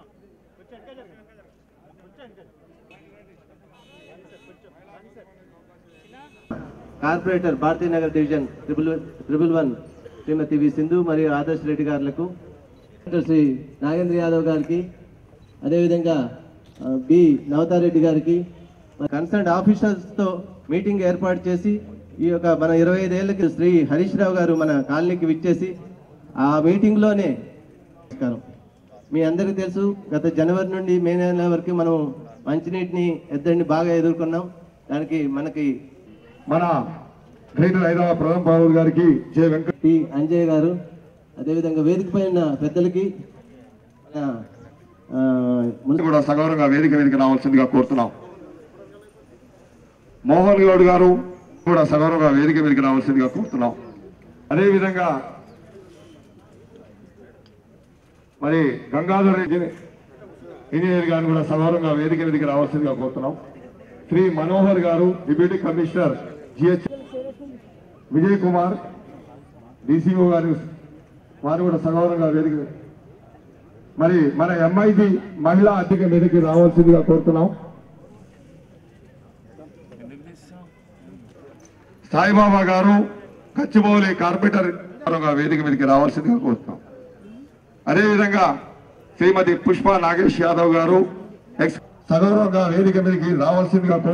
corporator Bharatinagar division triple triple one Shrimati V Sindhu మరియు ఆదర్శ్ రెడ్డి గారులకు శ్రీ నాగేంద్ర యాదవ్ గారికి అదేవిధంగా ఆ, బి నవతారెడ్డి గారికి కన్సర్న్ ఆఫీసర్స్తో మీటింగ్ ఏర్పాటు చేసి ఈ యొక్క మన ఇరవై ఐదేళ్లకి శ్రీ హరీష్ రావు గారు మన కాలనీకి విచ్చేసి ఆ మీటింగ్లోనే నమస్కారం మీ అందరికీ తెలుసు గత జనవరి నుండి మే నెల వరకు మనం మంచినీటిని ఎద్దడిని బాగా ఎదుర్కొన్నాం దానికి మనకి మన గ్రేటర్ హైదరాబాద్ ప్రధాన పౌరులు గారికి జే వెంకట టి అంజయ్ గారు అదేవిధంగా వేదిక పైన పెద్దలకి మన, ఆ, మున్- కూడా సగౌరవంగా వేదిక మీదకి రావాల్సిందిగా కోరుతున్నాం మోహన్ గౌడ్ గారు కూడా సగౌరవంగా వేదిక మీదకి రావాల్సిందిగా కోరుతున్నాం అదేవిధంగా మరి గంగాధర్ రెడ్డి ఇంజనీర్ గారిని కూడా సగౌరవంగా వేదిక మీదకి రావాల్సిందిగా కోరుతున్నాం Shri Manohar garu deputy commissioner GH Vijay Kumar DCO garu వారు కూడా సగౌరవంగా వేదిక మరి మన ఎంఐజీ మహిళా అధిక మీదకి రావాల్సిందిగా కోరుతున్నాం సాయిబాబా గారు కచ్చిబౌలి కార్పొరేటర్ గారుగా వేదిక మీదకి రావాల్సిందిగా కోరుతున్నాం అదేవిధంగా శ్రీమతి పుష్ప నాగేష్ యాదవ్ గారు ఎక్స్ సగౌరవంగా వేదిక మీదకి రావాల్సిందిగా కోరు-